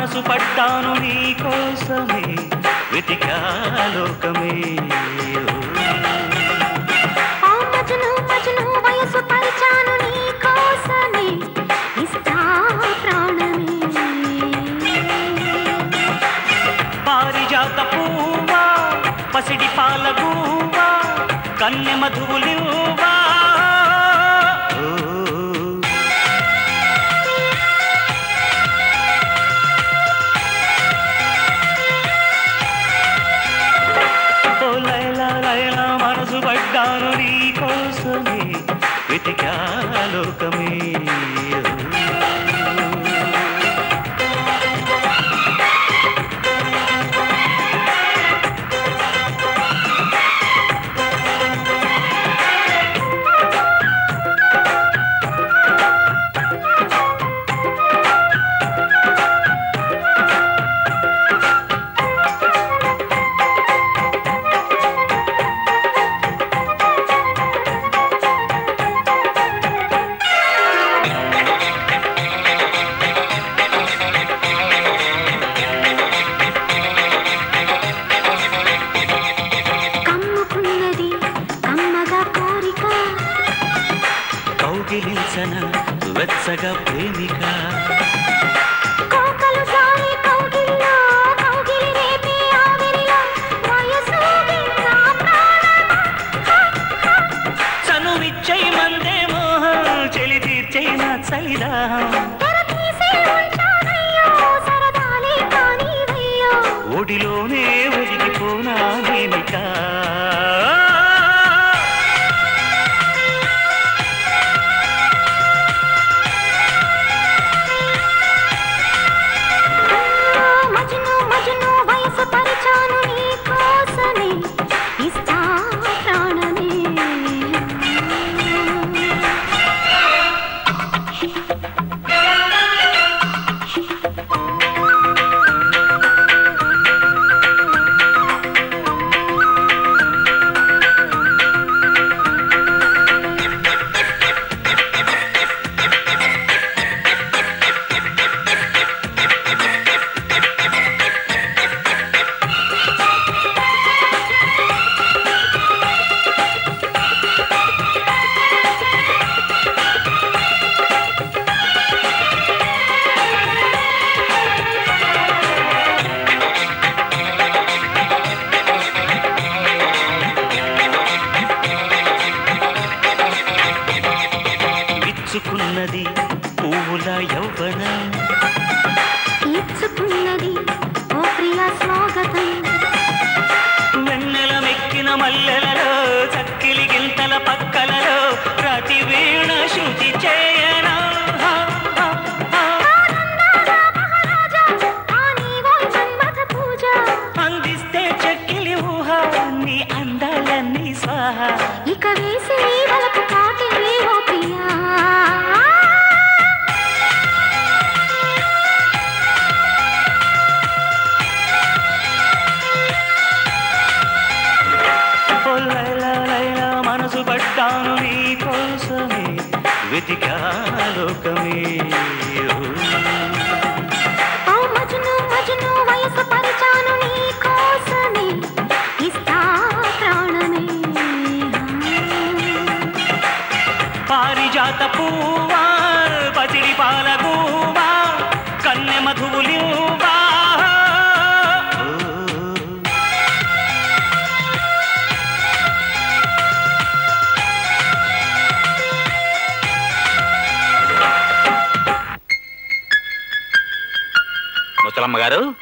మనసు పడ్డాను నీ కోసమే వెతికా లోకమే ఆ మజను మజను వయసు పరిచాను నీ కోసమే ఇస్తా ప్రాణమే పారిజాత పువ్వా పసిడి పాల గువ్వా కన్నె మధువులివ్వా ఓ, ఓ లైలా లైలా మనసు పడ్డాను నీ కోసమే వెతికా లోకమే కమ్ముకున్నది కమ్మగా కోరిక కౌగిలించన వెచ్చగా ప్రేమిక కోకలు జారి కౌగిల్లో కౌగిలి రేపే ఆవిరిలో వయసు నా ప్రాణమా చనువిచ్చై మందే మోహం చెలి తీర్చై నా చలిదాహం తెరతీసి ఉంచానయ్యో సరదాలే కానివయ్యో ఒడిలోనే ఒదిగిపోనా నేనిక మజను మజను వయసు పరిచాను నీ కోసమే ఇస్తా ప్రాణమే విచ్చుకున్నది పువ్వుల యౌవనం ఇచ్చుకున్నది ఓ ప్రియ స్వాగతం వెన్నెల మెక్కిన మల్లెలలో చక్కిలి గింతల పక్కలలో ప్రతి వీణ శృతి చేయనా హా, హా, హా. మహారాజా ఆ నీవోయ్ మన్మథ పూజ అందిస్తే చెక్కిలి ఊహ నీ అందాలన్నీ స్వాహ ఇక వేసి నీ వలపు కాటే ఓ ప్రియా ఓ లైలా లైలా మనసు పడ్డాను నీ కోసమే వెతికా లోకమే ఓ. ఓ మజను మజను వయసు పరిచాను నీ కోసమే ఇస్తా ప్రాణమే పారిజాత పువ్వా పసిడి పాల గువ్వా కన్నె మధువులివ్వా ఓ. ముసలమ్మ గారు